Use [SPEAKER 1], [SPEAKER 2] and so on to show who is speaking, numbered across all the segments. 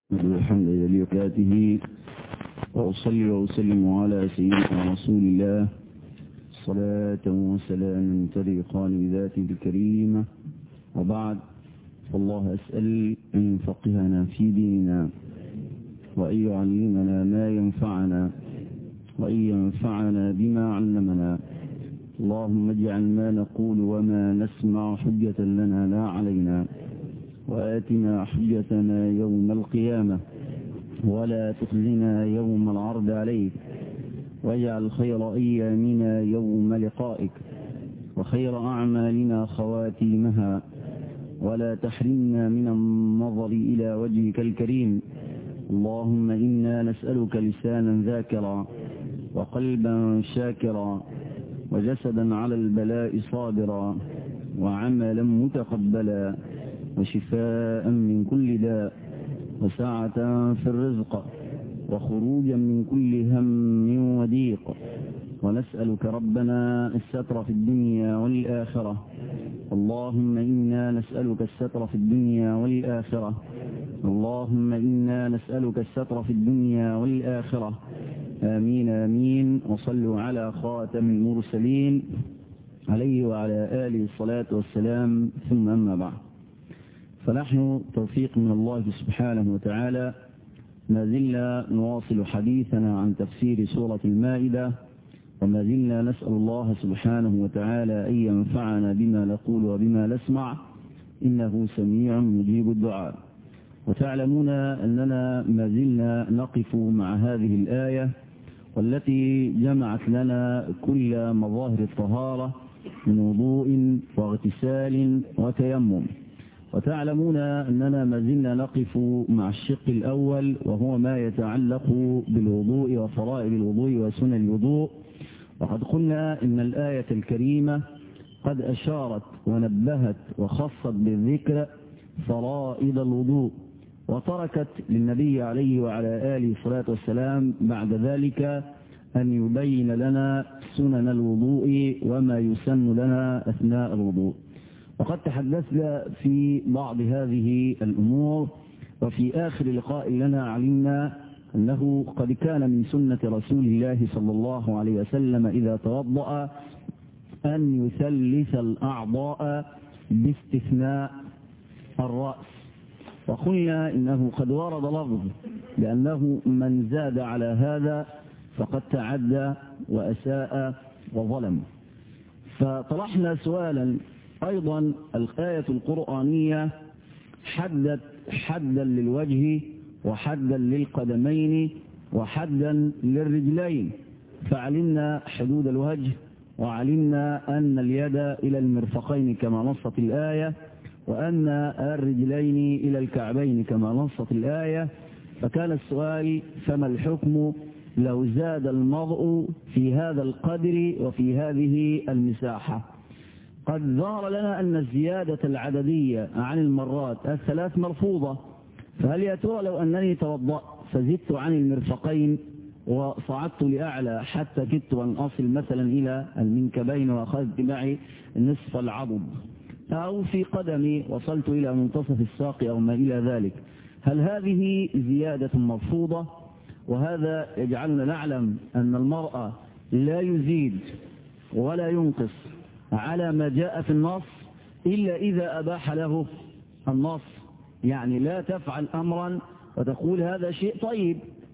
[SPEAKER 1] الحمد لله وأصلي وأسلم على سيدنا رسول الله صلاة وسلام تليقان بذاته الكريمة وبعد فالله أسأل أن يفقهنا في ديننا وأن يعلمنا ما ينفعنا وأن ينفعنا بما علمنا اللهم اجعل ما نقول وما نسمع حجة لنا لا علينا وآتنا حجتنا يوم القيامة ولا تخزنا يوم العرض عليك واجعل خير أيامنا يوم لقائك وخير أعمالنا خواتيمها ولا تحرمنا من النظر إلى وجهك الكريم اللهم إنا نسألك لسانا ذاكرا وقلبا شاكرا وجسدا على البلاء صابرا وعملا متقبلا وشفاء من كل داء وسعة في الرزق وخروجا من كل هم وضيق ونسألك ربنا الستر في الدنيا والآخرة اللهم إنا نسألك الستر في الدنيا والآخرة اللهم إنا نسألك الستر في الدنيا والآخرة آمين آمين وصلوا على خاتم المرسلين عليه وعلى آله الصلاة والسلام ثم أما بعد فنحن توفيق من الله سبحانه وتعالى ما زلنا نواصل حديثنا عن تفسير سورة المائدة وما زلنا نسأل الله سبحانه وتعالى أن ينفعنا بما نقول وبما نسمع إنه سميع مجيب الدعاء وتعلمون أننا ما زلنا نقف مع هذه الآية والتي جمعت لنا كل مظاهر الطهارة من وضوء واغتسال وتيمم وتعلمون أننا ما زلنا نقف مع الشق الأول وهو ما يتعلق بالوضوء وفرائض الوضوء وسنن الوضوء وقد قلنا إن الآية الكريمة قد أشارت ونبهت وخصت بالذكر فرائض الوضوء وتركت للنبي عليه وعلى آله الصلاة والسلام بعد ذلك أن يبين لنا سنن الوضوء وما يسن لنا أثناء الوضوء وقد تحدثنا في بعض هذه الأمور وفي آخر لقاء لنا علمنا أنه قد كان من سنة رسول الله صلى الله عليه وسلم إذا توضأ أن يثلث الأعضاء باستثناء الرأس وقلنا إنه قد ورد لفظ لأنه من زاد على هذا فقد تعدى وأساء وظلم فطرحنا سؤالا أيضا الآية القرآنية حدت حدا للوجه وحدا للقدمين وحدا للرجلين فعلمنا حدود الوجه وعلمنا أن اليد إلى المرفقين كما نصت الآية وأن الرجلين إلى الكعبين كما نصت الآية فكان السؤال فما الحكم لو زاد المرء في هذا القدر وفي هذه المساحة قد ظهر لنا أن الزيادة العددية عن المرات الثلاث مرفوضة فهل يا ترى لو أنني توضأت فزدت عن المرفقين وصعدت لأعلى حتى كدت أن أصل مثلا إلى المنكبين وأخذت معي نصف العضد أو في قدمي وصلت إلى منتصف الساق أو ما إلى ذلك هل هذه زيادة مرفوضة وهذا يجعلنا نعلم أن المرأة لا يزيد ولا ينقص على ما جاء في النص إلا إذا أباح له النص يعني لا تفعل أمرا وتقول هذا شيء طيب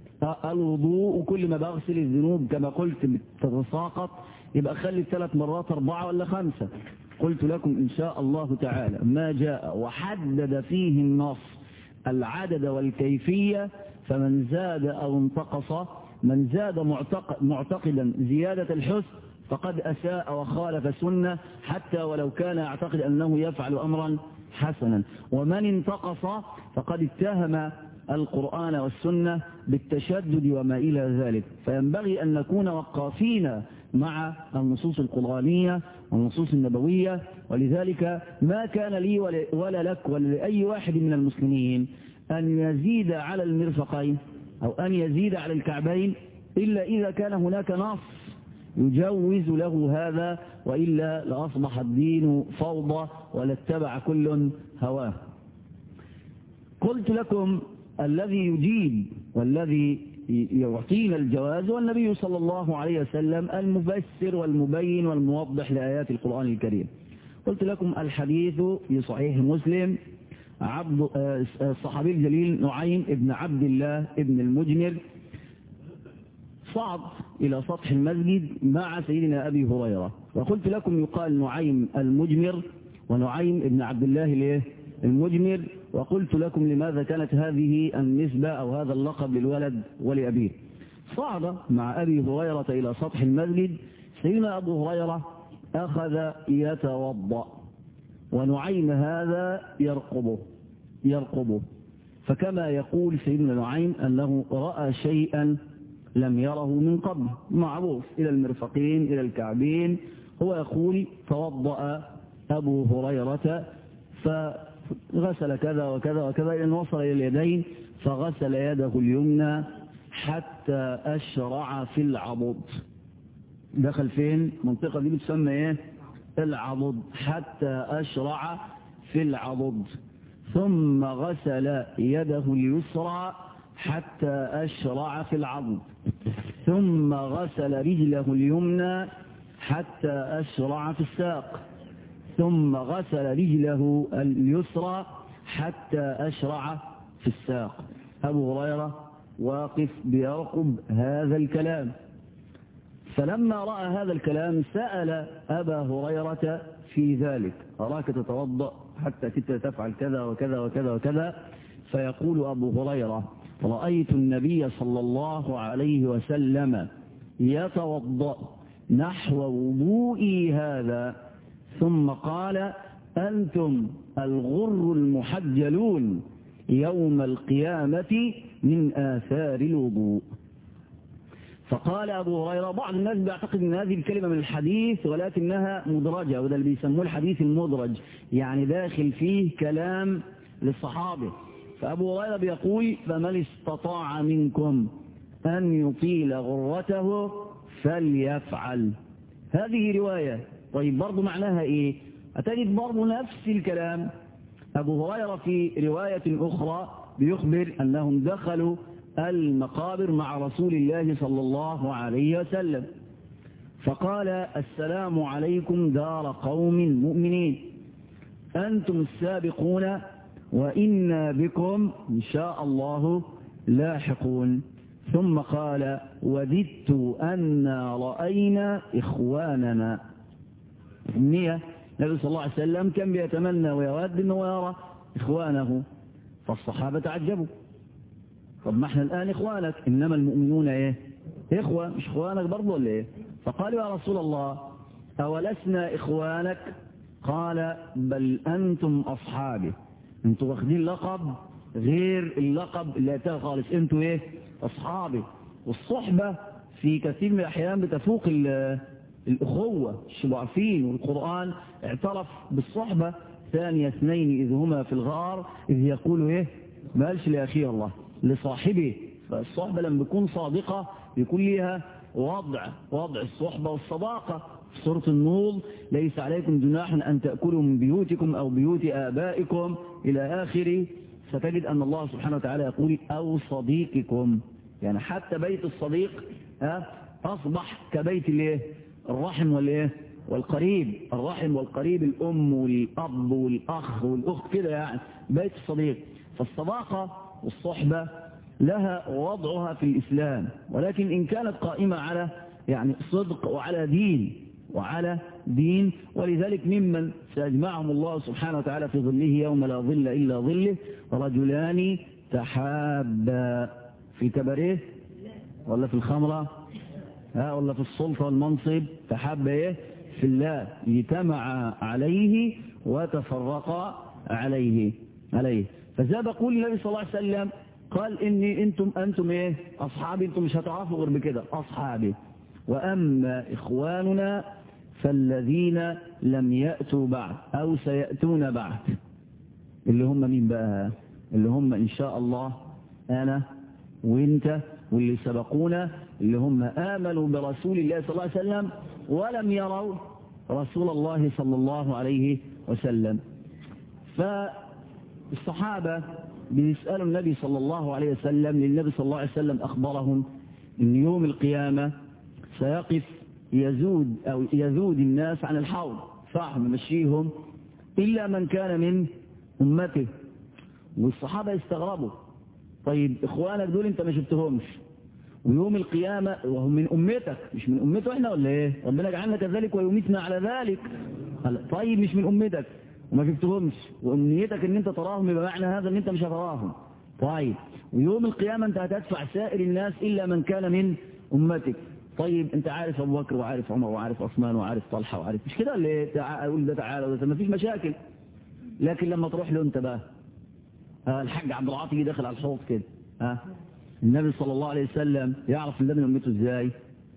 [SPEAKER 1] الوضوء كل ما بغسل الذنوب كما قلت تتساقط يبقى خلي ثلاث مرات أربعة ولا خمسة قلت لكم إن شاء الله تعالى ما جاء وحدد فيه النص العدد والكيفية فمن زاد أو انتقص من زاد معتقد معتقدا زيادة الحسن فقد أساء وخالف سنة حتى ولو كان يعتقد أنه يفعل أمرا حسنا ومن انتقص فقد اتهم القرآن والسنة بالتشدد وما إلى ذلك فينبغي أن نكون وقافين مع النصوص القرآنية والنصوص النبوية ولذلك ما كان لي ولا لك ولا لأي واحد من المسلمين أن يزيد على المرفقين أو أن يزيد على الكعبين إلا إذا كان هناك نص يجوز له هذا وإلا لأصبح الدين فوضى ولاتبع كل هواه قلت لكم الذي يجيب والذي يعطينا الجواز هو النبي صلى الله عليه وسلم المفسر والمبين والموضح لآيات القرآن الكريم قلت لكم الحديث في صحيح مسلم عبد الصحابي الجليل نعيم ابن عبد الله ابن المجمر صعد إلى سطح المسجد مع سيدنا أبي هريرة وقلت لكم يقال نعيم المجمر ونعيم ابن عبد الله المجمر وقلت لكم لماذا كانت هذه النسبة أو هذا اللقب للولد ولأبيه صعد مع أبي هريرة إلى سطح المسجد سيدنا أبو هريرة أخذ يتوضأ ونعيم هذا يرقبه يرقبه فكما يقول سيدنا نعيم أنه رأى شيئا لم يره من قبل معروف إلى المرفقين إلى الكعبين هو يقول توضأ أبو هريرة فغسل كذا وكذا وكذا إلى وصل إلى اليدين فغسل يده اليمنى حتى أشرع في العضد دخل فين منطقة دي بتسمى ايه العضد حتى أشرع في العضد ثم غسل يده اليسرى حتى أشرع في العضد ثم غسل رجله اليمنى حتى أشرع في الساق ثم غسل رجله اليسرى حتى أشرع في الساق أبو هريرة واقف بيرقب هذا الكلام فلما رأى هذا الكلام سأل أبا هريرة في ذلك أراك تتوضأ حتى كنت تفعل كذا وكذا وكذا وكذا فيقول أبو هريرة رأيت النبي صلى الله عليه وسلم يتوضأ نحو وضوئي هذا ثم قال أنتم الغر المحجلون يوم القيامة من آثار الوضوء فقال أبو هريرة بعض الناس بيعتقد أن هذه الكلمة من الحديث ولكنها مدرجة وده اللي بيسموه الحديث المدرج يعني داخل فيه كلام للصحابة فأبو هريرة بيقول فمن استطاع منكم أن يطيل غرته فليفعل هذه رواية طيب برضو معناها إيه أتجد برضو نفس الكلام أبو هريرة في رواية أخرى بيخبر أنهم دخلوا المقابر مع رسول الله صلى الله عليه وسلم فقال السلام عليكم دار قوم مؤمنين أنتم السابقون وإنا بكم إن شاء الله لاحقون ثم قال وددت أنا رأينا إخواننا النية النبي صلى الله عليه وسلم كان بيتمنى ويود أنه يرى إخوانه فالصحابة تعجبوا طب ما احنا الآن إخوانك إنما المؤمنون إيه إخوة مش إخوانك برضو ولا إيه فقالوا يا رسول الله أولسنا إخوانك قال بل أنتم أصحابي انتوا واخدين لقب غير اللقب اللي اتاه خالص انتوا ايه اصحابي والصحبة في كثير من الاحيان بتفوق الاخوة الشبع عارفين والقرآن اعترف بالصحبة ثاني اثنين اذ هما في الغار اذ يقولوا ايه ما قالش لاخيه الله لصاحبه فالصحبة لما بيكون صادقة بيكون ليها وضع وضع الصحبة والصداقة في سورة النور ليس عليكم جناح أن تأكلوا من بيوتكم أو بيوت آبائكم إلى آخره ستجد أن الله سبحانه وتعالى يقول أو صديقكم يعني حتى بيت الصديق ها أصبح كبيت الايه الرحم والايه والقريب الرحم والقريب الأم والأب والأخ والأخت كده يعني بيت الصديق فالصداقة والصحبة لها وضعها في الإسلام ولكن إن كانت قائمة على يعني صدق وعلى دين وعلى دين ولذلك ممن سيجمعهم الله سبحانه وتعالى في ظله يوم لا ظل إلا ظله رجلان تحابا في كباريه ولا في الخمرة ها ولا في السلطة والمنصب تحابا ايه في الله اجتمع عليه وتفرق عليه عليه فزي بقول النبي صلى الله عليه وسلم قال إني أنتم أنتم إيه أصحابي أنتم مش هتعرفوا غير بكده أصحابي وأما إخواننا فالذين لم يأتوا بعد أو سيأتون بعد اللي هم مين بقى اللي هم إن شاء الله أنا وإنت واللي سبقونا اللي هم آمنوا برسول الله صلى الله عليه وسلم ولم يروا رسول الله صلى الله عليه وسلم فالصحابة بيسألوا النبي صلى الله عليه وسلم للنبي صلى الله عليه وسلم أخبرهم أن يوم القيامة سيقف يزود أو يذود الناس عن الحوض صح ممشيهم إلا من كان من أمته والصحابة يستغربوا طيب إخوانك دول أنت ما شفتهمش ويوم القيامة وهم من أمتك مش من أمته إحنا ولا إيه ربنا جعلنا كذلك ويميتنا على ذلك طيب مش من أمتك وما شفتهمش وأمنيتك إن أنت تراهم يبقى معنى هذا إن أنت مش هتراهم طيب ويوم القيامة أنت هتدفع سائر الناس إلا من كان من أمتك طيب انت عارف ابو بكر وعارف عمر وعارف عثمان وعارف طلحه وعارف مش كده اللي اقول ده تعالى وده ما فيش مشاكل لكن لما تروح له انت بقى ها الحاج عبد العاطي داخل على الحوض كده ها النبي صلى الله عليه وسلم يعرف ان ده من امته ازاي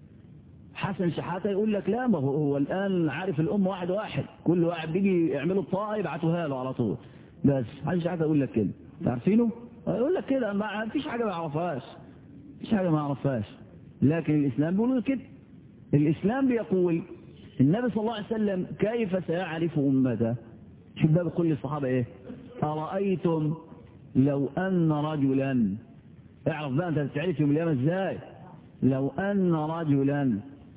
[SPEAKER 1] حسن شحاته يقول لك لا ما هو, هو الان عارف الام واحد واحد كل واحد بيجي يعملوا الطاقه يبعتوها له على طول بس حسن شحاته يقول لك كده عارفينه يقول لك كده ما فيش حاجه ما يعرفهاش مفيش حاجه ما يعرفهاش لكن الإسلام بيقول كده الإسلام بيقول النبي صلى الله عليه وسلم كيف سيعرف أمته شوف ده بيقول للصحابة إيه أرأيتم لو أن رجلا اعرف بقى أنت تعرف يوم القيامة إزاي لو أن رجلا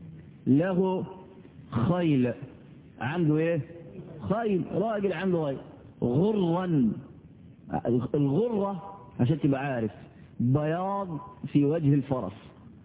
[SPEAKER 1] له خيل عنده إيه خيل راجل عنده خيل غرا الغرة عشان تبقى عارف بياض في وجه الفرس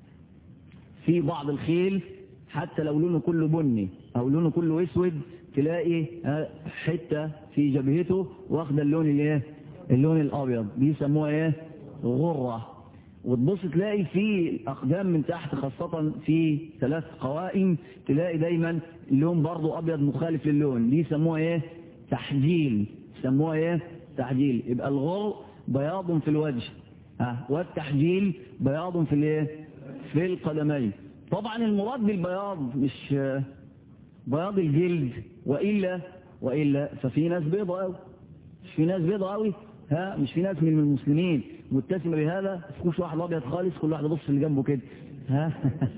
[SPEAKER 1] في بعض الخيل حتى لو لونه كله بني او لونه كله اسود تلاقي حتة في جبهته واخده اللون الايه اللون الابيض دي يسموها ايه غرة وتبص تلاقي في الاقدام من تحت خاصة في ثلاث قوائم تلاقي دايما اللون برضو ابيض مخالف للون دي يسموها ايه تحجيل يسموها ايه تحجيل يبقى الغر بياض في الوجه ها والتحجيل بياض في الايه في القدمين طبعا المراد بالبياض مش بياض الجلد وإلا وإلا ففي ناس بيضة قوي مش في ناس بيضة قوي ها مش في ناس من المسلمين متسمة بهذا فيكوش واحد أبيض خالص كل واحد يبص اللي جنبه كده ها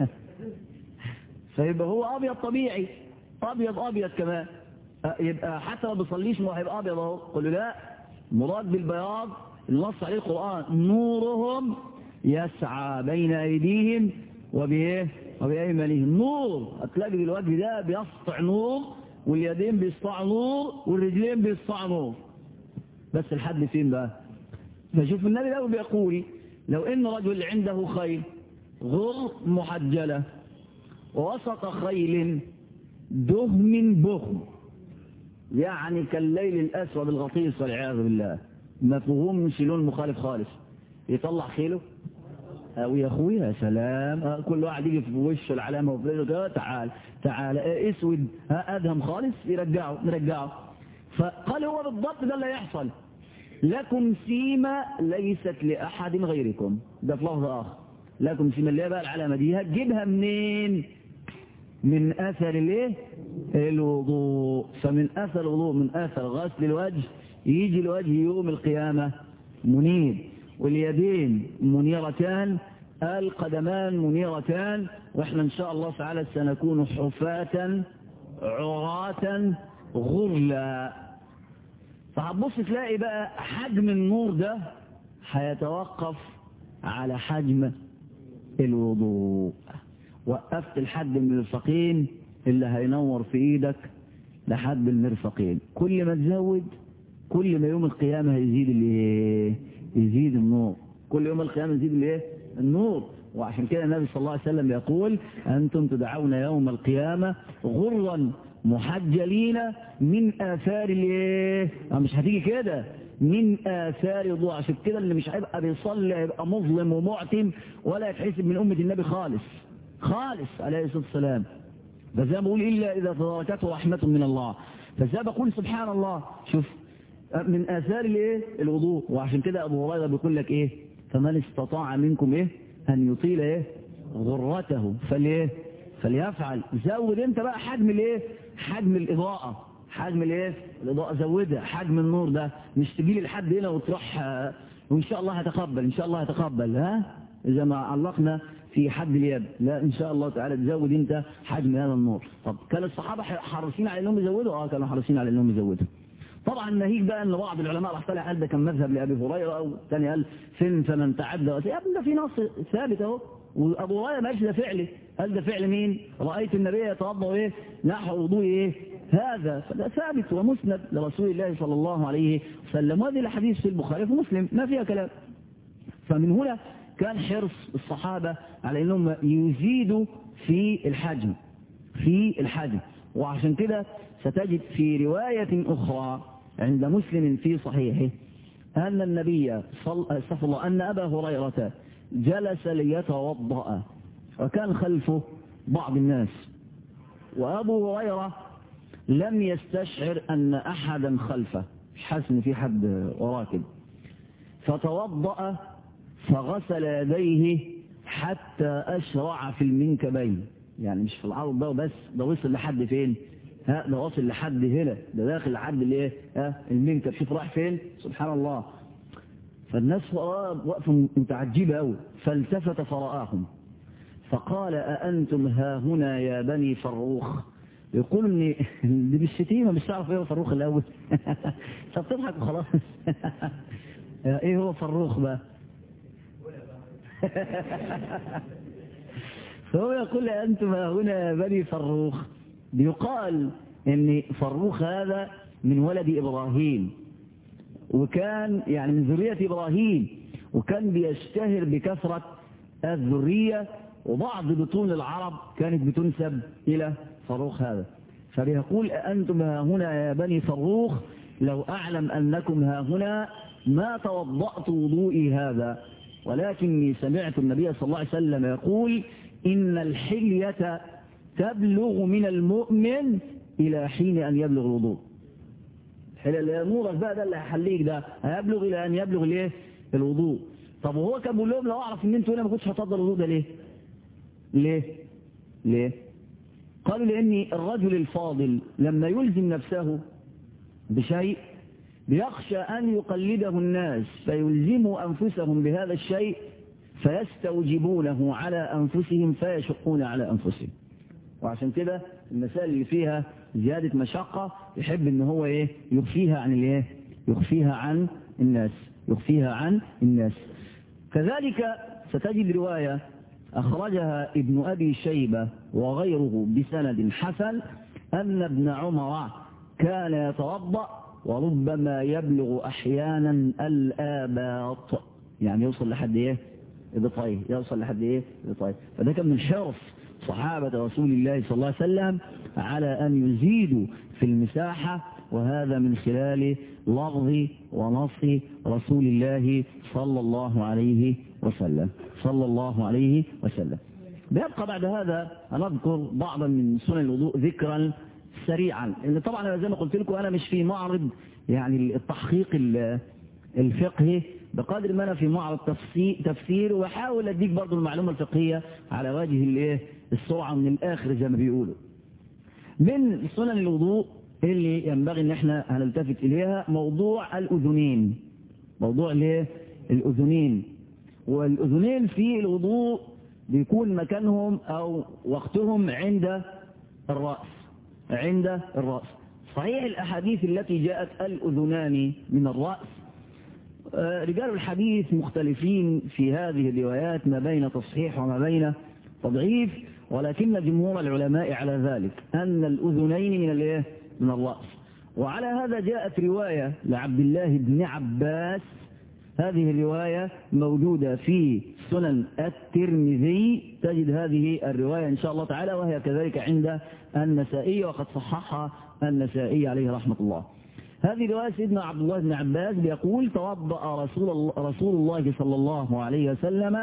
[SPEAKER 1] فيبقى هو أبيض طبيعي أبيض أبيض كمان يبقى حتى ما بيصليش ما هيبقى أبيض أهو قل له لا مراد بالبياض النص عليه القرآن نورهم يسعى بين أيديهم وبإيه وبأيمانهم نور هتلاقي الوجه ده بيسطع نور واليدين بيسطع نور والرجلين بيسطع نور بس الحد فين بقى فشوف النبي ده بيقول لو ان رجل عنده خيل غر محجلة ووسط خيل دهم بهم يعني كالليل الأسود الغطيس والعياذ بالله مفهوم مش لون مخالف خالص يطلع خيله او يا اخويا يا سلام كل واحد يجي في وشه العلامه وفي وجهه تعال تعال اسود ها ادهم خالص يرجعه نرجعه فقال هو بالضبط ده اللي هيحصل لكم سيمة ليست لأحد غيركم ده في لفظ آخر لكم سيمة اللي هي بقى العلامة دي هتجيبها منين من أثر الايه الوضوء فمن أثر الوضوء من أثر غسل الوجه يجي الوجه يوم القيامة منير واليدين منيرتان القدمان منيرتان واحنا ان شاء الله تعالى سنكون حفاة عراة غرلا فهتبص تلاقي بقى حجم النور ده هيتوقف على حجم الوضوء وقفت الحد من المرفقين اللي هينور في ايدك لحد المرفقين كل ما تزود كل ما يوم القيامة هيزيد الايه يزيد النور كل يوم القيامة يزيد الايه النور وعشان كده النبي صلى الله عليه وسلم يقول أنتم تدعون يوم القيامة غرا محجلين من آثار الايه مش هتيجي كده من آثار الضوء عشان كده اللي مش هيبقى بيصلي هيبقى مظلم ومعتم ولا يتحسب من أمة النبي خالص خالص عليه الصلاة والسلام فزي ما بقول إلا إذا تركته رحمة من الله فزي بقول سبحان الله شوف من آثار الايه الوضوء وعشان كده أبو هريرة بيقول لك إيه فمن استطاع منكم إيه أن يطيل إيه غرته فليه فليفعل زود انت بقى حجم الايه حجم الإضاءة حجم الايه الإضاءة زودها حجم النور ده مش تجي لي لحد هنا وتروح وإن شاء الله هتقبل إن شاء الله هتقبل ها إذا ما علقنا في حد اليد لا إن شاء الله تعالى تزود انت حجم هذا النور طب كان الصحابة حريصين على انهم يزودوا اه كانوا حريصين على انهم يزودوا طبعا ناهيك بقى ان بعض العلماء راح طلع قال ده كان مذهب لابي هريره او الثاني قال فين فمن تعدى يا ابني ده في نص ثابت اهو وابو هريره ما قالش ده فعله قال ده فعل مين رايت النبي يتوضا ايه نحو وضوء ايه هذا فده ثابت ومسند لرسول الله صلى الله عليه وسلم وهذه الحديث في البخاري ومسلم ما فيها كلام فمن هنا كان حرص الصحابة على انهم يزيدوا في الحجم في الحجم وعشان كده ستجد في رواية أخرى عند مسلم في صحيحه أن النبي صلى استغفر الله أن أبا هريرة جلس ليتوضأ وكان خلفه بعض الناس وأبو هريرة لم يستشعر أن أحدا خلفه مش حاسس إن في حد وراه كده فتوضأ فغسل يديه حتى أشرع في المنكبين يعني مش في العرض ده بس ده وصل لحد فين ها ده وصل لحد هنا ده داخل لحد الايه ها المنكب شوف راح فين سبحان الله فالناس وقفوا متعجبة قوي فالتفت فرآهم فقال أأنتم ها هنا يا بني فروخ يقول ان اللي بالشتيمة مش تعرف ايه هو فروخ الاول طب تضحك وخلاص ايه هو فروخ بقى فهو يقول أنتم هنا يا بني فروخ بيقال ان فروخ هذا من ولد إبراهيم وكان يعني من ذرية إبراهيم وكان بيشتهر بكثرة الذرية وبعض بطون العرب كانت بتنسب إلى فروخ هذا فبيقول أنتم ها هنا يا بني فروخ لو أعلم أنكم ها هنا ما توضأت وضوئي هذا ولكني سمعت النبي صلى الله عليه وسلم يقول إن الحلية تبلغ من المؤمن إلى حين أن يبلغ الوضوء الحلية اللي نورك بقى ده اللي هيحليك ده هيبلغ إلى أن يبلغ الايه الوضوء طب وهو كان بيقول لهم لو أعرف إن أنتوا هنا ما كنتش هتفضل الوضوء ده ليه ليه ليه قالوا لأن الرجل الفاضل لما يلزم نفسه بشيء بيخشى أن يقلده الناس فيلزموا أنفسهم بهذا الشيء فيستوجبونه على أنفسهم فيشقون على أنفسهم وعشان كده المسائل اللي فيها زيادة مشقة يحب ان هو ايه يخفيها عن الايه يخفيها عن الناس يخفيها عن الناس كذلك ستجد رواية أخرجها ابن أبي شيبة وغيره بسند حسن أن ابن عمر كان يتوضأ وربما يبلغ أحيانا الآباط يعني يوصل لحد إيه إضطايه يوصل لحد إيه إضطايه فده كان من حرص صحابة رسول الله صلى الله عليه وسلم على أن يزيدوا في المساحة وهذا من خلال لفظ ونص رسول الله صلى الله عليه وسلم صلى الله عليه وسلم بيبقى بعد هذا نذكر بعضا من سنن الوضوء ذكرا سريعا لان طبعا زي ما قلت لكم انا مش في معرض يعني التحقيق الفقهي بقدر ما انا في معرض تفسير واحاول اديك برضو المعلومه الفقهيه على وجه الايه السرعه من الاخر زي ما بيقولوا من سنن الوضوء اللي ينبغي ان احنا هنلتفت اليها موضوع الاذنين موضوع الايه الاذنين والاذنين في الوضوء بيكون مكانهم او وقتهم عند الراس عند الراس صحيح الاحاديث التي جاءت الاذنان من الراس رجال الحديث مختلفين في هذه الروايات ما بين تصحيح وما بين تضعيف ولكن جمهور العلماء على ذلك أن الأذنين من الايه من الرأس وعلى هذا جاءت رواية لعبد الله بن عباس هذه الرواية موجودة في سنن الترمذي تجد هذه الرواية إن شاء الله تعالى وهي كذلك عند النسائي وقد صححها النسائي عليه رحمة الله هذه رواية سيدنا عبد الله بن عباس بيقول توضأ رسول الله, رسول الله صلى الله عليه وسلم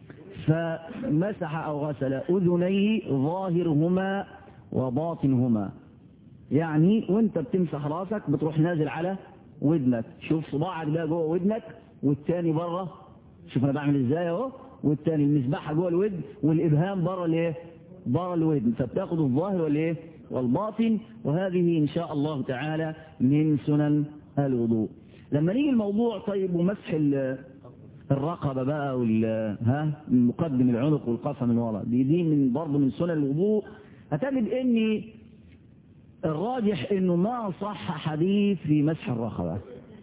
[SPEAKER 1] فمسح أو غسل أذنيه ظاهرهما وباطنهما يعني وانت بتمسح راسك بتروح نازل على ودنك شوف صباعك ده جوه ودنك والتاني بره شوف انا بعمل ازاي اهو والتاني المسبحه جوه الودن والابهام بره الايه بره الودن فبتاخد الظاهر والايه والباطن وهذه ان شاء الله تعالى من سنن الوضوء لما نيجي الموضوع طيب ومسح الرقبة بقى وال ها مقدم العنق والقفا من ورا دي دي من برضه من سنن الوضوء هتجد ان الراجح انه ما صح حديث في مسح الرقبة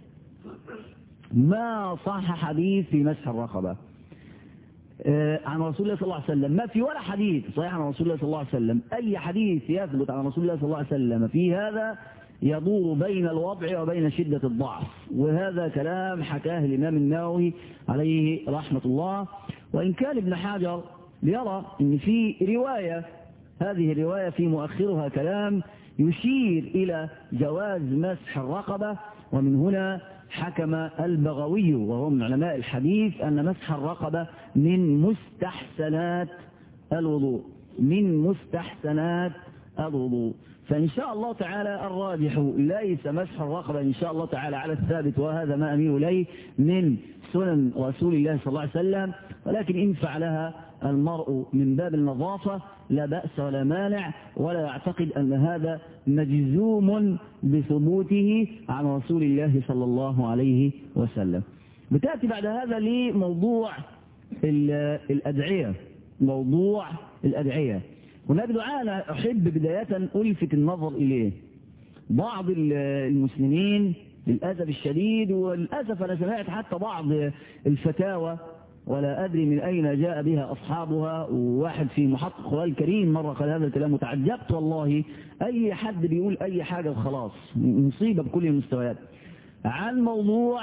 [SPEAKER 1] ما صح حديث في مسح الرقبة آه عن رسول الله صلى الله عليه وسلم ما في ولا حديث صحيح عن رسول الله صلى الله عليه وسلم اي حديث يثبت عن رسول الله صلى الله عليه وسلم في هذا يدور بين الوضع وبين شدة الضعف وهذا كلام حكاه الإمام النووي عليه رحمة الله وإن كان ابن حجر يرى أن في رواية هذه الرواية في مؤخرها كلام يشير إلى جواز مسح الرقبة ومن هنا حكم البغوي وهو من علماء الحديث أن مسح الرقبة من مستحسنات الوضوء من مستحسنات الوضوء فإن شاء الله تعالى الراجح ليس مسح الرقبة إن شاء الله تعالى على الثابت وهذا ما أميل إليه من سنن رسول الله صلى الله عليه وسلم ولكن إن فعلها المرء من باب النظافة لا بأس ولا مانع ولا يعتقد أن هذا مجزوم بثبوته عن رسول الله صلى الله عليه وسلم بتأتي بعد هذا لموضوع الأدعية موضوع الأدعية هناك دعاء أنا أحب بداية ألفت النظر إليه بعض المسلمين للأسف الشديد وللأسف أنا سمعت حتى بعض الفتاوى ولا أدري من أين جاء بها أصحابها وواحد في محطة القرآن الكريم مرة قال هذا الكلام وتعجبت والله أي حد بيقول أي حاجة وخلاص مصيبة بكل المستويات عن موضوع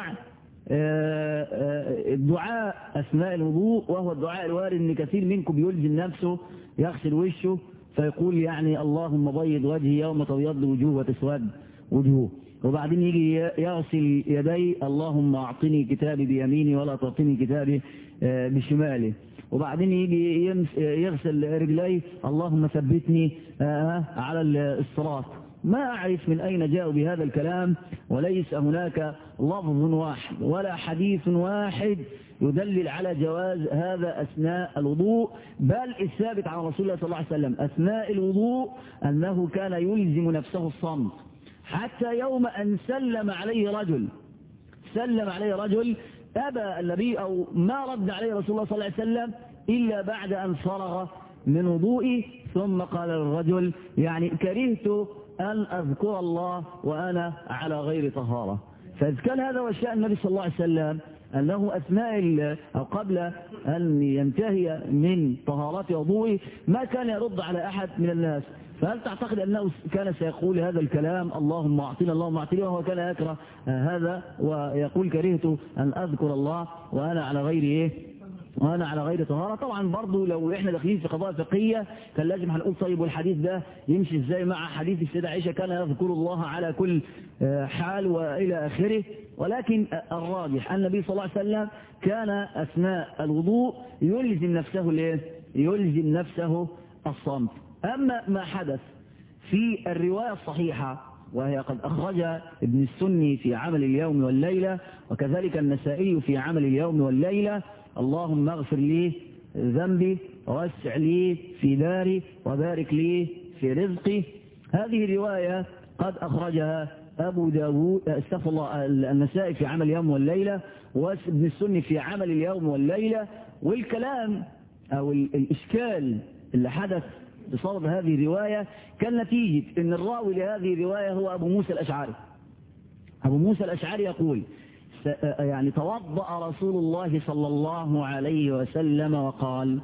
[SPEAKER 1] الدعاء أثناء الوضوء وهو الدعاء الوارد أن كثير منكم بيلزم نفسه يغسل وشه فيقول يعني اللهم بيض وجهي يوم تبيض وجوه وتسود وجوه وبعدين يجي يغسل يدي اللهم أعطني كتابي بيميني ولا تعطيني كتابي بشمالي وبعدين يجي يغسل رجلي اللهم ثبتني على الصراط ما أعرف من أين جاءوا بهذا الكلام وليس هناك لفظ واحد ولا حديث واحد يدلل على جواز هذا أثناء الوضوء بل الثابت عن رسول الله صلى الله عليه وسلم أثناء الوضوء أنه كان يلزم نفسه الصمت حتى يوم أن سلم عليه رجل سلم عليه رجل أبى النبي أو ما رد عليه رسول الله صلى الله عليه وسلم إلا بعد أن فرغ من وضوئه ثم قال للرجل يعني كرهت أن أذكر الله وأنا على غير طهارة فإذ كان هذا وشاء النبي صلى الله عليه وسلم أنه أثناء أو قبل أن ينتهي من طهارات وضوئه ما كان يرد على أحد من الناس فهل تعتقد أنه كان سيقول هذا الكلام اللهم أعطينا اللهم أعطينا وهو كان يكره هذا ويقول كرهت أن أذكر الله وأنا على غير إيه وأنا على غير طهارة طبعا برضو لو إحنا داخلين في قضايا فقهية كان لازم هنقول طيب والحديث ده يمشي إزاي مع حديث السيدة عائشة كان يذكر الله على كل حال وإلى آخره ولكن الراجح أن النبي صلى الله عليه وسلم كان أثناء الوضوء يلزم نفسه ليه؟ يلزم نفسه الصمت أما ما حدث في الرواية الصحيحة وهي قد أخرج ابن السني في عمل اليوم والليلة وكذلك النسائي في عمل اليوم والليلة اللهم اغفر لي ذنبي ووسع لي في داري وبارك لي في رزقي هذه الرواية قد أخرجها أبو داود استغفر الله النسائي في عمل اليوم والليلة وابن السني في عمل اليوم والليلة والكلام أو الإشكال اللي حدث بصدد هذه الرواية كان نتيجة أن الراوي لهذه الرواية هو أبو موسى الأشعري أبو موسى الأشعري يقول يعني توضأ رسول الله صلى الله عليه وسلم وقال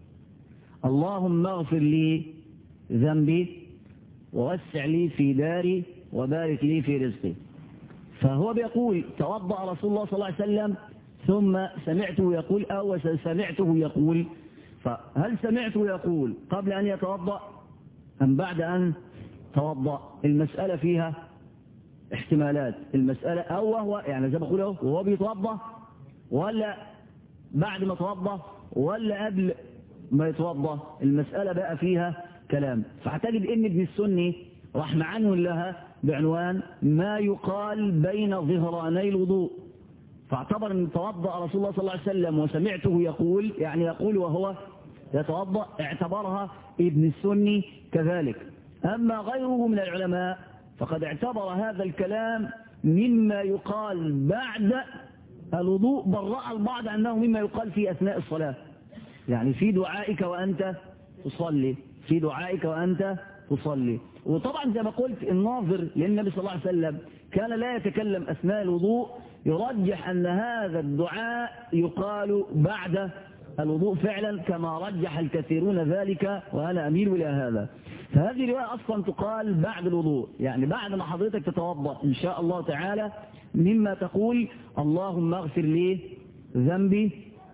[SPEAKER 1] اللهم اغفر لي ذنبي ووسع لي في داري وبارك لي في رزقي فهو بيقول توضأ رسول الله صلى الله عليه وسلم ثم سمعته يقول أو سمعته يقول فهل سمعته يقول قبل أن يتوضأ أم بعد أن توضأ المسألة فيها احتمالات المسألة أو وهو يعني زي ما بقول وهو بيتوضأ ولا بعد ما توضأ ولا قبل ما يتوضأ المسألة بقى فيها كلام فهتجد ان ابن السني رحم عنه لها بعنوان ما يقال بين ظهراني الوضوء فاعتبر ان توضأ رسول الله صلى الله عليه وسلم وسمعته يقول يعني يقول وهو يتوضأ اعتبرها ابن السني كذلك أما غيره من العلماء فقد اعتبر هذا الكلام مما يقال بعد الوضوء بل رأى البعض أنه مما يقال في أثناء الصلاة يعني في دعائك وأنت تصلي في دعائك وأنت تصلي وطبعا زي ما قلت الناظر للنبي صلى الله عليه وسلم كان لا يتكلم أثناء الوضوء يرجح أن هذا الدعاء يقال بعد الوضوء فعلا كما رجح الكثيرون ذلك وأنا أميل إلى هذا فهذه الرواية أصلا تقال بعد الوضوء يعني بعد ما حضرتك تتوضأ إن شاء الله تعالى مما تقول اللهم اغفر لي ذنبي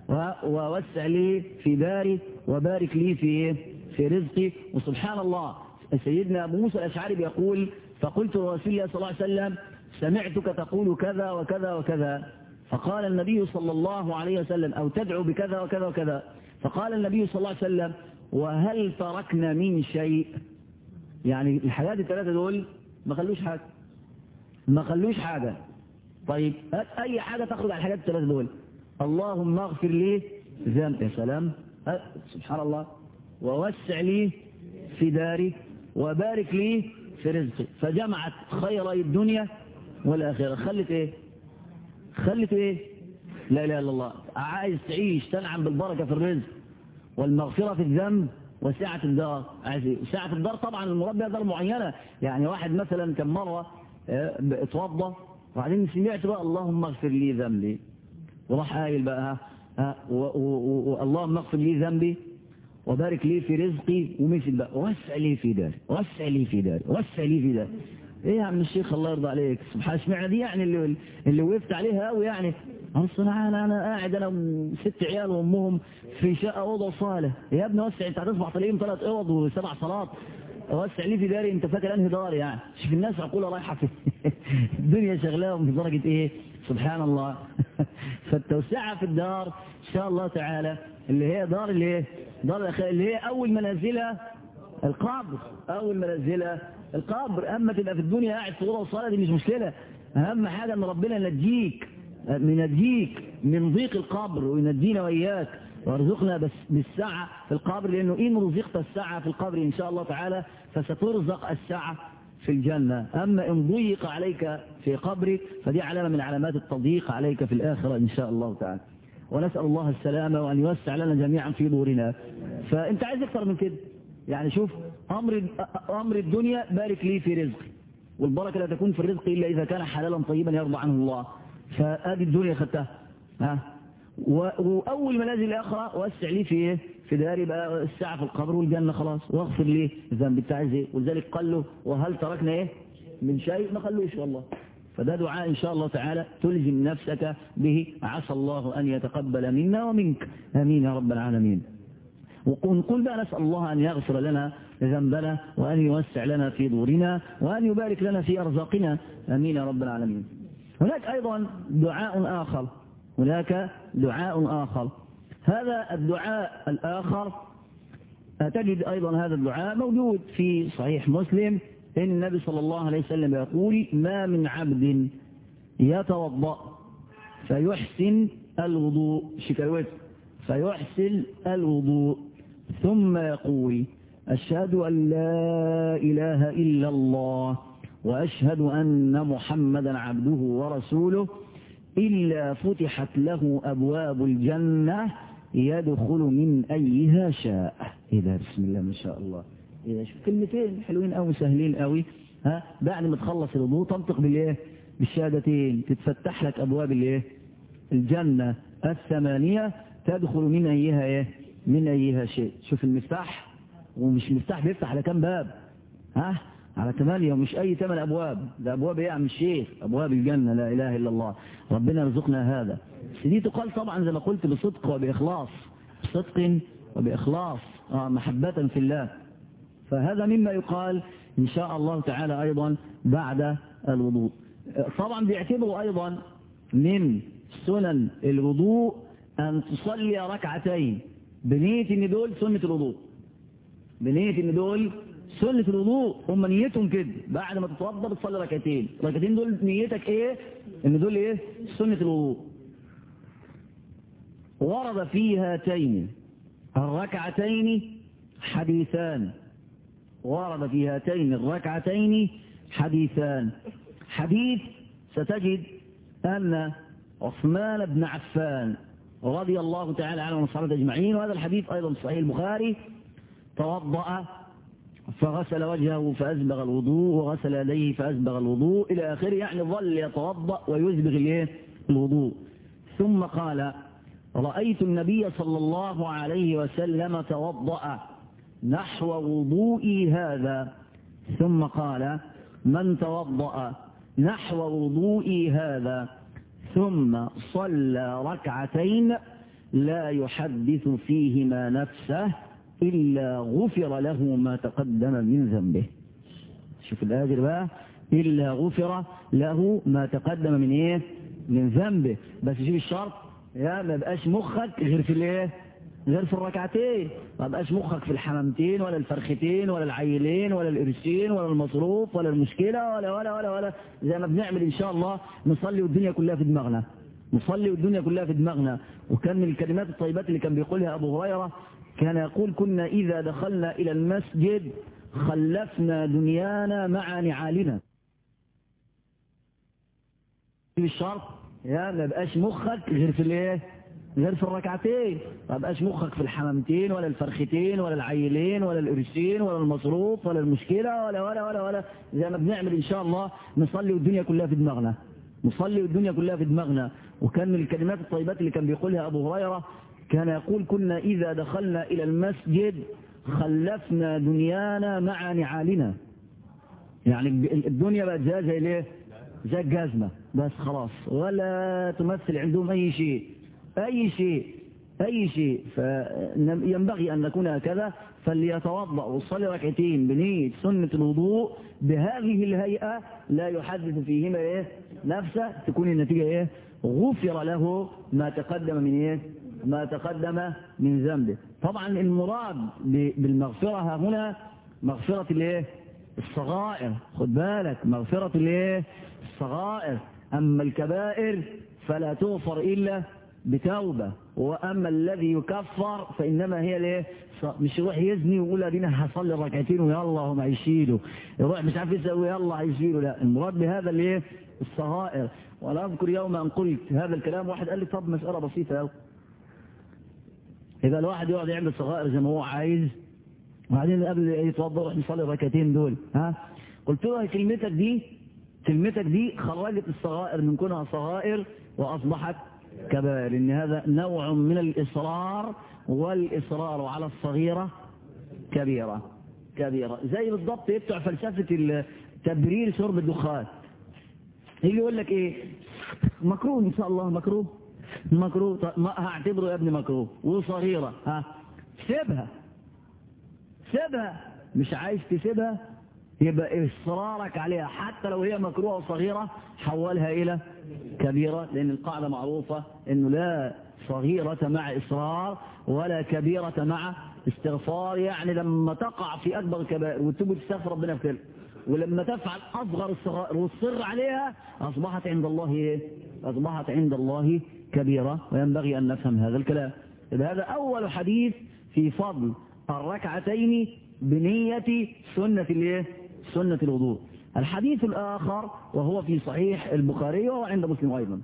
[SPEAKER 1] ووسع لي في داري وبارك لي في في رزقي وسبحان الله سيدنا أبو موسى الأشعري بيقول فقلت لرسول الله صلى الله عليه وسلم سمعتك تقول كذا وكذا وكذا فقال النبي صلى الله عليه وسلم أو تدعو بكذا وكذا وكذا فقال النبي صلى الله عليه وسلم وهل تركنا من شيء يعني الحياة الثلاثة دول ما خلوش حاجة ما خلوش حاجة طيب هات أي حاجة تخرج على الحاجات الثلاثة دول اللهم اغفر لي ذنب يا سلام سبحان الله ووسع لي في داري وبارك لي في رزقي فجمعت خيري الدنيا والآخرة خلت ايه خلت ايه لا اله الا الله عايز تعيش تنعم بالبركة في الرزق والمغفرة في الذنب وسعة الدار عايز ايه سعة الدار طبعا المراد بها دار معينة يعني واحد مثلا كم مرة اتوضى وبعدين سمعت بقى اللهم اغفر لي ذنبي وراح قايل بقى ها اللهم اغفر لي ذنبي وبارك لي في رزقي ومشي بقى وسع لي في داري وسع لي في داري وسع لي في داري ايه يا عم الشيخ الله يرضى عليك سبحان اشمعنى دي يعني اللي اللي وقفت عليها قوي يعني اصل انا انا قاعد انا وست عيال وامهم في شقه اوضه وصاله يا ابني وسع انت هتصبح تلاقيهم ثلاث اوض وسبع صالات وسع لي في داري انت فاكر انهي دار يعني شوف الناس عقولها رايحه في الدنيا شغلاهم بدرجه ايه سبحان الله فالتوسعه في الدار ان شاء الله تعالى اللي هي دار اللي هي دار اللي هي اول منازلها القبر اول منازلها القبر اما تبقى في الدنيا قاعد في اوضه وصاله دي مش مشكله اهم حاجه ان ربنا ينجيك ينجيك من ضيق القبر وينجينا واياك وارزقنا بس بالسعة في القبر لأنه إن رزقت السعة في القبر إن شاء الله تعالى فسترزق السعة في الجنة أما إن ضيق عليك في قبرك فدي علامة من علامات التضييق عليك في الآخرة إن شاء الله تعالى ونسأل الله السلامة وأن يوسع لنا جميعا في دورنا فأنت عايز أكثر من كده يعني شوف أمر أمر الدنيا بارك لي في رزقي والبركة لا تكون في الرزق إلا إذا كان حلالا طيبا يرضى عنه الله فهذه الدنيا خدتها ها وأول منازل الآخرة وسع لي في إيه؟ في داري بقى الساعة في القبر والجنة خلاص واغفر لي الذنب بتاعي زي ولذلك قال له وهل تركنا إيه من شيء ما خلوش والله فده دعاء إن شاء الله تعالى تلزم نفسك به عسى الله أن يتقبل منا ومنك آمين يا رب العالمين ونقول بقى نسأل الله أن يغفر لنا ذنبنا وأن يوسع لنا في دورنا وأن يبارك لنا في أرزاقنا آمين يا رب العالمين هناك أيضا دعاء آخر هناك دعاء آخر هذا الدعاء الآخر تجد أيضا هذا الدعاء موجود في صحيح مسلم إن النبي صلى الله عليه وسلم يقول ما من عبد يتوضأ فيحسن الوضوء شكاوته فيحسن الوضوء ثم يقول أشهد أن لا إله إلا الله وأشهد أن محمدا عبده ورسوله إلا فتحت له أبواب الجنة يدخل من أيها شاء إذا بسم الله ما شاء الله إذا شوف كلمتين حلوين أو سهلين قوي ها بعد ما تخلص الوضوء تنطق بالإيه بالشهادتين تتفتح لك أبواب الإيه الجنة الثمانية تدخل من أيها إيه من أيها شيء شوف المفتاح ومش مفتاح بيفتح على كم باب ها على ثمانية ومش أي ثمان أبواب ده أبواب إيه يا عم الشيخ أبواب الجنة لا إله إلا الله ربنا يرزقنا هذا دي تقال طبعا زي ما قلت بصدق وبإخلاص بصدق وبإخلاص آه محبة في الله فهذا مما يقال إن شاء الله تعالى أيضا بعد الوضوء طبعا بيعتبروا أيضا من سنن الوضوء أن تصلي ركعتين بنية إن دول سنة الوضوء بنية إن دول سنة الوضوء هم نيتهم كده بعد ما تتوضى بتصلي ركعتين ركعتين دول نيتك ايه ان دول ايه سنة الوضوء ورد في هاتين الركعتين حديثان ورد في هاتين الركعتين حديثان حديث ستجد أن عثمان بن عفان رضي الله تعالى عنه والصحابة أجمعين وهذا الحديث أيضا صحيح البخاري توضأ فغسل وجهه فأسبغ الوضوء وغسل يديه فأسبغ الوضوء إلى آخره يعني ظل يتوضأ ويسبغ الايه الوضوء ثم قال رأيت النبي صلى الله عليه وسلم توضأ نحو وضوئي هذا ثم قال من توضأ نحو وضوئي هذا ثم صلى ركعتين لا يحدث فيهما نفسه إلا غفر له ما تقدم من ذنبه شوف الآجر بقى إلا غفر له ما تقدم من إيه من ذنبه بس شوف الشرط يا ما بقاش مخك غير في الايه غير في الركعتين ما بقاش مخك في الحمامتين ولا الفرختين ولا العيلين ولا القرشين ولا المصروف ولا المشكلة ولا ولا ولا ولا زي ما بنعمل إن شاء الله نصلي والدنيا كلها في دماغنا نصلي والدنيا كلها في دماغنا وكان من الكلمات الطيبات اللي كان بيقولها أبو هريرة كان يقول كنا إذا دخلنا إلى المسجد خلفنا دنيانا مع نعالنا الشرط يا ما بقاش مخك غير في الايه غير في الركعتين ما بقاش مخك في الحمامتين ولا الفرختين ولا العيلين ولا القرشين ولا المصروف ولا المشكلة ولا ولا ولا ولا زي ما بنعمل ان شاء الله نصلي والدنيا كلها في دماغنا نصلي والدنيا كلها في دماغنا وكان من الكلمات الطيبات اللي كان بيقولها ابو هريرة كان يقول كنا اذا دخلنا الى المسجد خلفنا دنيانا مع نعالنا يعني الدنيا بقت زي زي ليه زي الجزمة بس خلاص ولا تمثل عندهم أي شيء أي شيء أي شيء فينبغي أن نكون هكذا فليتوضأ ويصلي ركعتين بنية سنة الوضوء بهذه الهيئة لا يحدث فيهما إيه نفسه تكون النتيجة إيه غفر له ما تقدم من إيه ما تقدم من ذنبه طبعا المراد بالمغفرة هنا مغفرة الإيه الصغائر خد بالك مغفرة الإيه الصغائر أما الكبائر فلا تغفر إلا بتوبة وأما الذي يكفر فإنما هي ليه مش يروح يزني ويقول أدينا هصلي ركعتين ويلا هم هيشيلوا يروح مش عارف يسوي يلا هيشيلوا لا المراد بهذا الايه الصغائر وأنا أذكر يوم أن قلت هذا الكلام واحد قال لي طب مسألة بسيطة أوي إذا الواحد يقعد يعمل صغائر زي ما هو عايز وبعدين قبل يتوضا يروح يصلي الركعتين دول ها قلت له كلمتك دي كلمتك دي خرجت الصغائر من كونها صغائر وأصبحت كبائر إن هذا نوع من الإصرار والإصرار على الصغيرة كبيرة كبيرة زي بالضبط بتوع فلسفة تبرير شرب الدخان يجي يقول لك ايه مكروه ان شاء الله مكروه مكروه طيب ما هعتبره يا ابني مكروه وصغيرة ها سيبها سيبها مش عايز تسيبها يبقى إصرارك عليها حتى لو هي مكروهة وصغيرة حولها إلى كبيرة لأن القاعدة معروفة أنه لا صغيرة مع إصرار ولا كبيرة مع استغفار يعني لما تقع في أكبر الكبائر وتبو تستغفر ربنا في كل ولما تفعل أصغر الصغائر وتصر عليها أصبحت عند الله إيه؟ أصبحت عند الله كبيرة وينبغي أن نفهم هذا الكلام هذا أول حديث في فضل الركعتين بنية سنة الايه سنة الوضوء الحديث الآخر وهو في صحيح البخاري وهو عند مسلم أيضا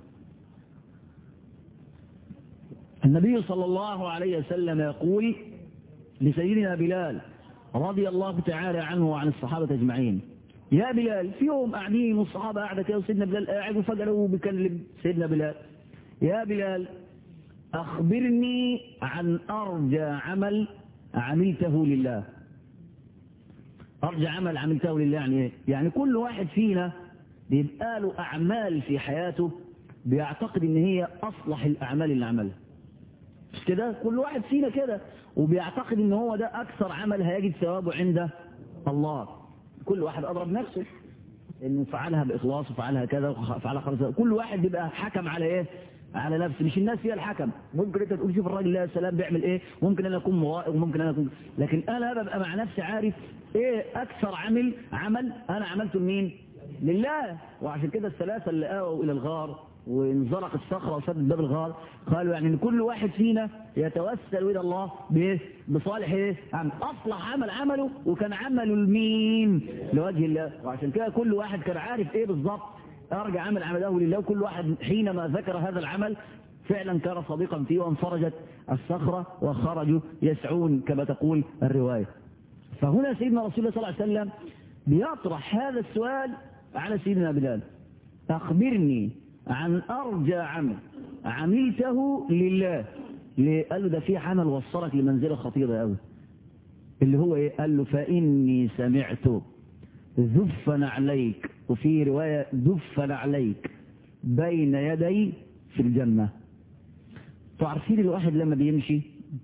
[SPEAKER 1] النبي صلى الله عليه وسلم يقول لسيدنا بلال رضي الله تعالى عنه وعن الصحابة أجمعين يا بلال في يوم قاعدين والصحابة قاعدة كده وسيدنا بلال قاعد وفجأة له بيكلم سيدنا بلال يا بلال أخبرني عن أرجى عمل عملته لله أرجى عمل عملته لله يعني إيه؟ يعني كل واحد فينا بيبقى له أعمال في حياته بيعتقد إن هي أصلح الأعمال اللي عملها مش كده كل واحد فينا كده وبيعتقد إن هو ده أكثر عمل هيجد ثوابه عند الله كل واحد أضرب نفسه إنه فعلها بإخلاص وفعلها كذا وفعلها خلاص كل واحد بيبقى حكم على إيه على نفسه مش الناس هي الحكم ممكن انت تقول شوف الراجل لا سلام بيعمل ايه ممكن انا اكون موائق وممكن انا اكون لكن انا ببقى مع نفسي عارف ايه اكثر عمل عمل انا عملته لمين لله وعشان كده الثلاثه اللي اووا الى الغار وانزلق الصخره وسدت باب الغار قالوا يعني ان كل واحد فينا يتوسل الى الله بايه بصالح ايه عمل اصلح عمل عمله وكان عمله لمين لوجه الله وعشان كده كل واحد كان عارف ايه بالظبط أرجع عمل عمله لله وكل واحد حينما ذكر هذا العمل فعلا كان صديقا فيه وانفرجت الصخرة وخرجوا يسعون كما تقول الرواية فهنا سيدنا رسول الله صلى الله عليه وسلم بيطرح هذا السؤال على سيدنا بلال أخبرني عن أرجى عمل عملته لله ليه؟ قال له ده في عمل وصلك لمنزلة خطيرة قوي اللي هو ايه قال له فإني سمعت ذفا عليك وفي رواية ذفا عليك بين يدي في الجنة تعرفين الواحد لما بيمشي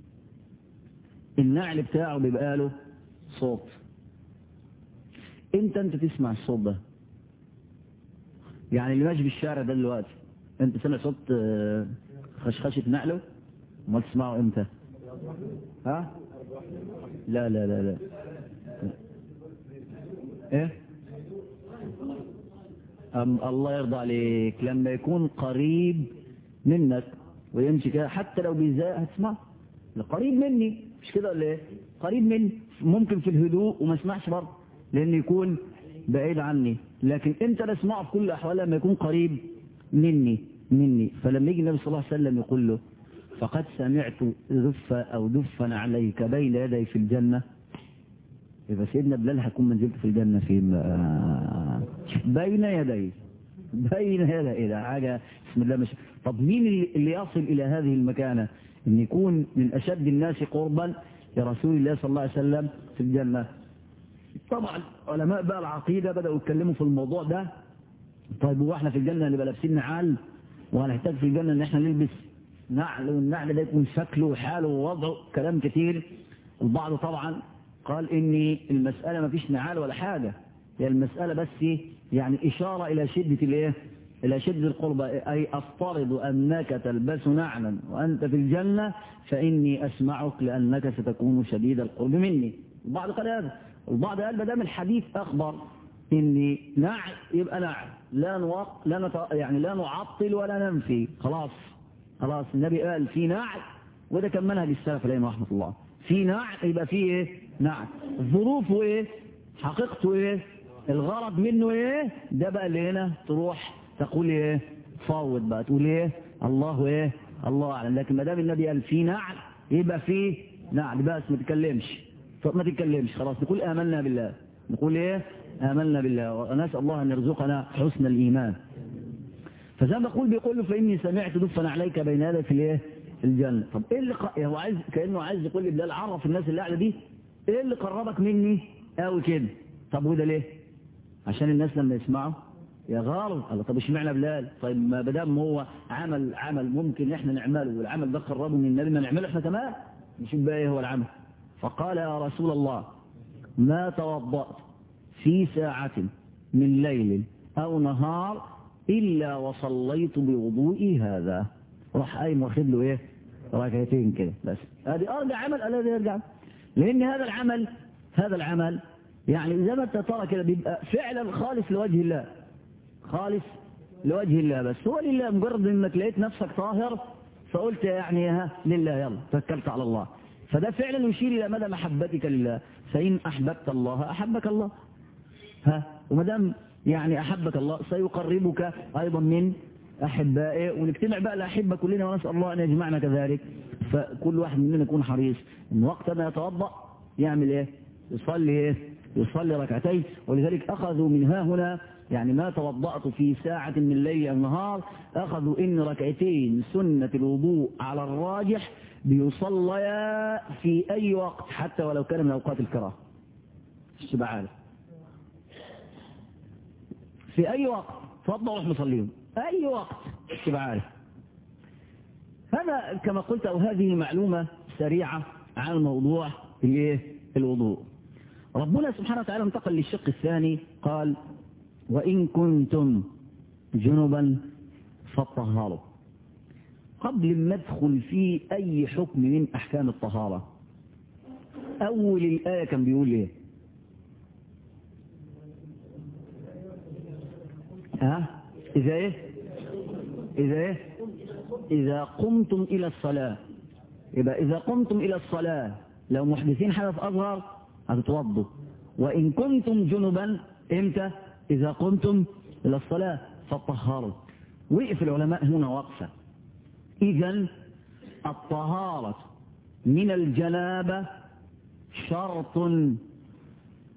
[SPEAKER 1] النعل بتاعه بيبقى له صوت انت انت تسمع الصوت ده يعني اللي ماشي في الشارع ده دلوقتي انت سمع صوت آه، خشخشة نعله ما تسمعه امتى ها لا لا لا لا ايه أم الله يرضى عليك لما يكون قريب منك ويمشي كده حتى لو بيزاق هتسمع قريب مني مش كده ولا ايه قريب مني ممكن في الهدوء وما اسمعش برضه لان يكون بعيد عني لكن انت لا اسمعه في كل الاحوال لما يكون قريب مني مني فلما يجي النبي صلى الله عليه وسلم يقول له فقد سمعت ذفا او دفا عليك بين يدي في الجنه يبقى سيدنا بلال هيكون منزلته في الجنة فين بقى؟ بين يدي بين يدي إيه ده حاجة بسم الله مش طب مين اللي اللي يصل إلى هذه المكانة إن يكون من أشد الناس قربا لرسول الله صلى الله عليه وسلم في الجنة طبعا علماء بقى العقيدة بدأوا يتكلموا في الموضوع ده طيب هو احنا في الجنة نبقى لابسين نعال وهنحتاج في الجنة ان احنا نلبس نعل والنعل ده يكون شكله وحاله ووضعه كلام كتير البعض طبعا قال ان المسألة ما فيش نعال ولا حاجة هي المسألة بس يعني إشارة إلى شدة الايه إلى شدة القربة أي أفترض أنك تلبس نعلا وأنت في الجنة فإني أسمعك لأنك ستكون شديد القرب مني البعض قال هذا البعض قال ما دام الحديث أخبر إني نعل يبقى نعل لا نوق لا نت... يعني لا نعطل ولا ننفي خلاص خلاص النبي قال في نعل وده كان منهج السلف عليهم رحمة الله في نعل يبقى في ايه نعل ظروفه ايه حقيقته ايه الغرض منه ايه ده بقى اللي هنا تروح تقول ايه فوض بقى تقول ايه الله ايه الله اعلم لكن ما دام النبي قال في نعل يبقى في نعل بس ما تتكلمش طب ما تتكلمش خلاص نقول امنا بالله نقول ايه امنا بالله ونسال الله ان يرزقنا حسن الايمان فزي ما بقول بيقول له فاني سمعت دفا عليك بين يدي في الايه في الجنه طب ايه اللي ق... هو عايز كانه عايز يقول لي بلال عرف الناس اللي قاعده دي ايه اللي قربك مني قوي كده طب وده ليه عشان الناس لما يسمعوا يا غار الله طب اشمعنى بلال طيب ما دام هو عمل عمل ممكن احنا نعمله والعمل ده قربه من النبي ما نعمله احنا كمان نشوف بقى ايه هو العمل فقال يا رسول الله ما توضأت في ساعة من ليل أو نهار إلا وصليت بوضوئي هذا راح قايم واخد له ايه ركعتين كده بس هذه ارجع عمل الذي يرجع لان هذا العمل هذا العمل يعني زي ما انت ترى كده بيبقى فعلا خالص لوجه الله خالص لوجه الله بس هو لله مجرد انك لقيت نفسك طاهر فقلت يعني ها لله يلا توكلت على الله فده فعلا يشير الى مدى محبتك لله فان احببت الله احبك الله ها وما دام يعني احبك الله سيقربك ايضا من أحبائه ونجتمع بقى الأحبة كلنا ونسأل الله أن يجمعنا كذلك فكل واحد مننا يكون حريص إن وقت ما يتوضأ يعمل إيه يصلي إيه يصلي ركعتين ولذلك أخذوا من ها هنا يعني ما توضأت في ساعة من الليل أو النهار أخذوا إن ركعتين سنة الوضوء على الراجح بيصليا في أي وقت حتى ولو كان من أوقات الكراهه الشبع عارف في أي وقت توضأ وروح مصليهم أي وقت تبقى عارف هذا كما قلت أو هذه معلومة سريعة عن موضوع الايه الوضوء ربنا سبحانه وتعالى انتقل للشق الثاني قال وإن كنتم جنبا فطهروا قبل ما ادخل في أي حكم من أحكام الطهارة أول الآية كان بيقول إيه ها إذا إيه إذا إيه إذا قمتم إلى الصلاة يبقى إذا قمتم إلى الصلاة لو محدثين حدث أصغر هتتوضوا وإن كنتم جنبا إمتى إذا قمتم إلى الصلاة فطهروا وقف العلماء هنا وقفة إذا الطهارة من الجنابة شرط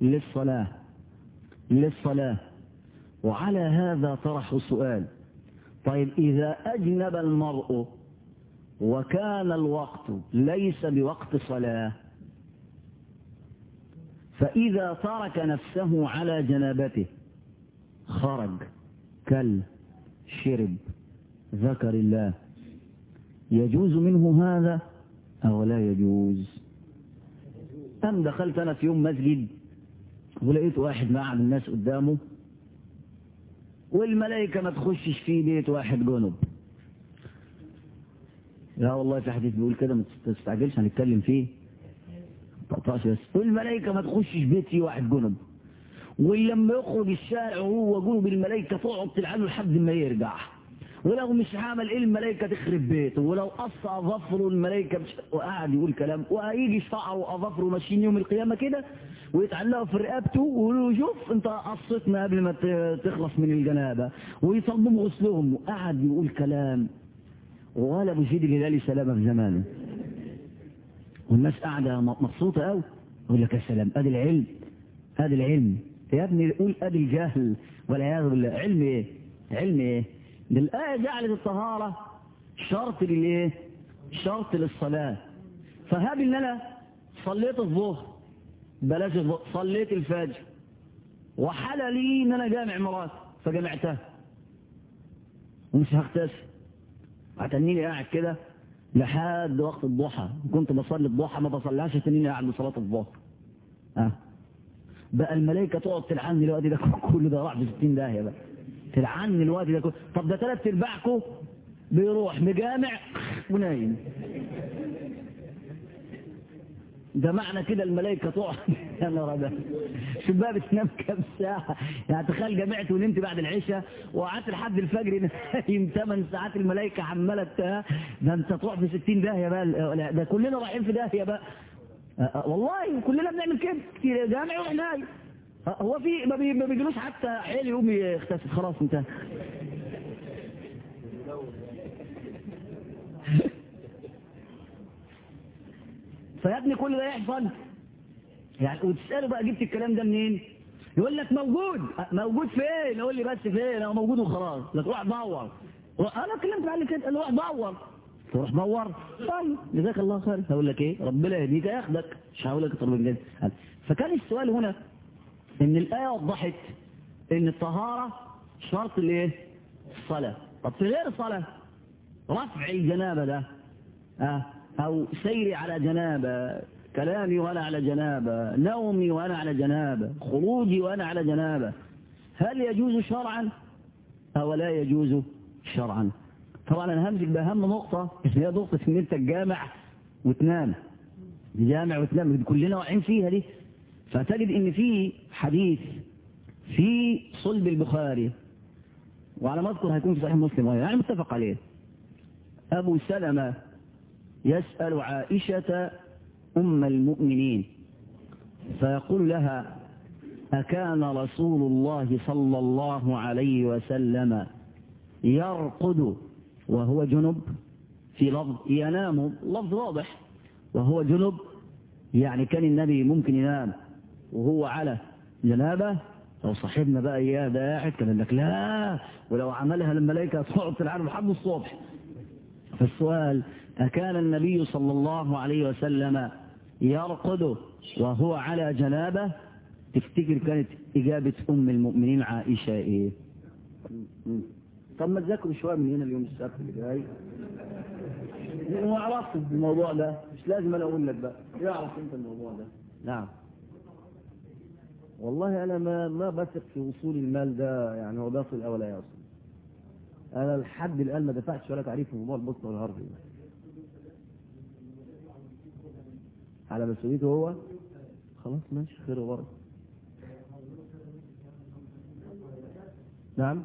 [SPEAKER 1] للصلاة للصلاة وعلى هذا طرح سؤال طيب إذا أجنب المرء وكان الوقت ليس بوقت صلاة فإذا ترك نفسه على جنابته خرج كل شرب ذكر الله يجوز منه هذا أو لا يجوز أم دخلت أنا في يوم مسجد ولقيت واحد مع الناس قدامه والملائكة ما تخشش في بيت واحد جنب لا والله في حديث بيقول كده ما تستعجلش هنتكلم فيه تقطعش بس والملائكة ما تخشش بيت فيه واحد جنب ولما يخرج الشارع وهو جنب الملائكة تقعد تلعنه لحد ما يرجع ولو مش عمل ايه الملائكة تخرب بيته ولو قص اظافره الملائكة مش وقعد يقول كلام وهيجي شعره واظافره ماشيين يوم القيامة كده ويتعلقوا في رقبته ويقولوا شوف انت قصتنا قبل ما تخلص من الجنابة ويصمموا غسلهم وقعد يقول كلام ولا ابو سيد الهلالي سلامة في زمانه والناس قاعدة مبسوطة قوي يقول لك يا سلام ادي العلم ادي العلم يا ابني قول ادي الجهل والعياذ بالله علم ايه علم ايه ده الآية جعلت الطهارة شرط للايه شرط للصلاة فهاب ان انا صليت الظهر بلاش الظهر صليت الفجر وحل لي ان انا جامع مراتي فجمعتها ومش هغتسل هتنيني قاعد كده لحد وقت الضحى كنت بصلي الضحى ما بصليهاش تنيني قاعد بصلاة الظهر اه بقى الملائكة تقعد تلعني الوقت ده كل ده راح في 60 داهية بقى تلعني الوقت ده كله طب ده ثلاث ارباعكم بيروح مجامع ونايم ده معنى كده الملائكة تقعد يا نهار ابيض شوف بقى بتنام كام ساعة يعني تخيل جمعت ونمت بعد العشاء وقعدت لحد الفجر نايم 8 ساعات الملائكة عمالة ده انت تروح في 60 داهية بقى ده كلنا رايحين في داهية بقى والله كلنا بنعمل كده كتير جامع وروح نايم هو في ما بيجلوش حتى عيل يقوم يغتسل خلاص انتهى فيا ابني كل ده يحصل يعني وتسأله بقى جبت الكلام ده منين يقول لك موجود موجود فين يقول لي بس فين هو موجود وخلاص لك روح دور انا اتكلمت عليه كده قال روح دور تروح دور طيب جزاك الله خير هقول لك ايه ربنا يهديك ياخدك مش هقول لك اكتر من كده فكان السؤال هنا ان الايه وضحت ان الطهاره شرط الايه الصلاه طب في غير الصلاه رفع الجنابه ده اه او سيري على جنابه كلامي وانا على جنابه نومي وانا على جنابه خروجي وانا على جنابه هل يجوز شرعا او لا يجوز شرعا طبعا انا همسك باهم نقطه هي نقطه ان انت تجامع وتنام تجامع وتنام كلنا واقعين فيها دي فتجد ان في حديث في صلب البخاري وعلى ما اذكر هيكون في صحيح مسلم يعني متفق عليه ابو سلمة يسأل عائشة ام المؤمنين فيقول لها أكان رسول الله صلى الله عليه وسلم يرقد وهو جنب في لفظ ينام لفظ واضح وهو جنب يعني كان النبي ممكن ينام وهو على جنابه لو صاحبنا بقى اياه ده قاعد كان لك لا ولو عملها الملائكه تقعد تلعنه لحد الصبح فالسؤال أكان النبي صلى الله عليه وسلم يرقد وهو على جنابه تفتكر كانت إجابة أم المؤمنين عائشة إيه طب ما تذاكروا شوية من هنا اليوم السبت اللي جاي ما عرفت الموضوع ده مش لازم أنا أقول لك بقى يعرف أنت الموضوع ده نعم والله أنا ما ما بثق في وصول المال ده يعني هو بيصل أو لا يصل أنا لحد الآن ما دفعتش ولا تعريف في موضوع البوسطة والهرب على مسؤوليته هو خلاص ماشي خير وبركة نعم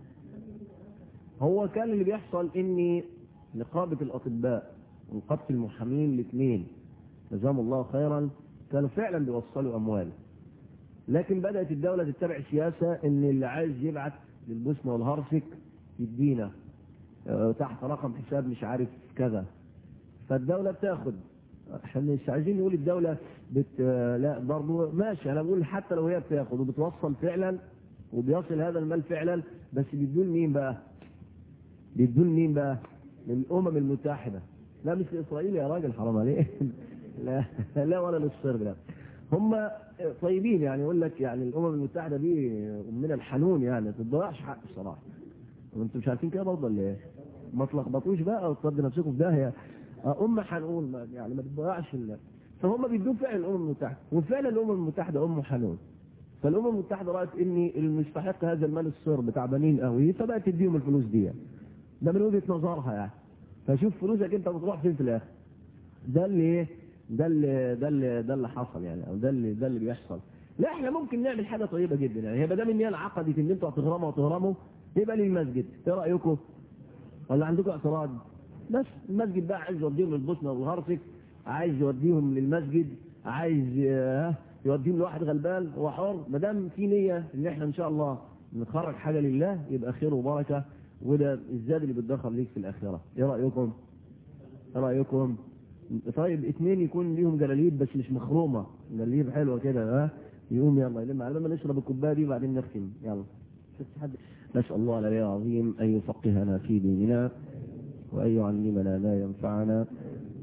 [SPEAKER 1] هو كان اللي بيحصل ان نقابة الاطباء ونقابة المحامين الاثنين جزاهم الله خيرا كانوا فعلا بيوصلوا اموال لكن بدأت الدولة تتبع سياسة ان اللي عايز يبعت للبوسنة والهرسك يدينا اه تحت رقم حساب مش عارف كذا فالدولة بتاخد
[SPEAKER 2] احنا مش عايزين نقول الدولة بت لا برضه ماشي انا بقول حتى لو هي بتاخد وبتوصل فعلا وبيصل هذا المال فعلا بس بيدون مين بقى؟ بيدون مين بقى؟ للامم المتحدة لا مش لاسرائيل يا راجل حرام عليك لا لا ولا للصرب لا هم طيبين يعني يقول لك يعني الامم المتحده دي امنا الحنون يعني ما تضيعش حق الصراحه وانتم مش عارفين كده برضه ولا ايه؟ ما تلخبطوش بقى وتودوا نفسكم في داهيه ام حنون ما- يعني ما تضيعش ال- فهم بيدوك فعلا الامم المتحده وفعلا الامم المتحده ام حنون فالامم المتحده رأت ان المستحق هذا المال الصرب تعبانين قوي فبقت تديهم الفلوس دي يعني. ده من وجهه نظرها يعني فشوف فلوسك انت بتروح فين في الاخر ده اللي ايه ده اللي ده اللي ده اللي حصل يعني او ده اللي ده اللي بيحصل لا احنا ممكن نعمل حاجه طيبه جدا يعني هي ما دام ان هي انعقدت ان انتوا هتغرموا وتغرموا يبقى للمسجد ايه رايكم ولا عندكم اعتراض بس المسجد بقى عايز يوديهم للبوسنه والهرسك عايز يوديهم للمسجد عايز آه، يوديهم لواحد غلبان هو حر ما دام في نيه ان احنا ان شاء الله نخرج حاجه لله يبقى خير وبركه وده الزاد اللي بتدخل ليك في الاخره ايه رايكم ايه رايكم طيب اثنين يكون ليهم جلاليب بس مش مخرومه جلاليب حلوه كده ها يقوم يلا يلم على ما نشرب الكوبايه دي وبعدين نختم يلا شفت حد نسال الله العلي العظيم ان يفقهنا في ديننا وان يعلمنا ما ينفعنا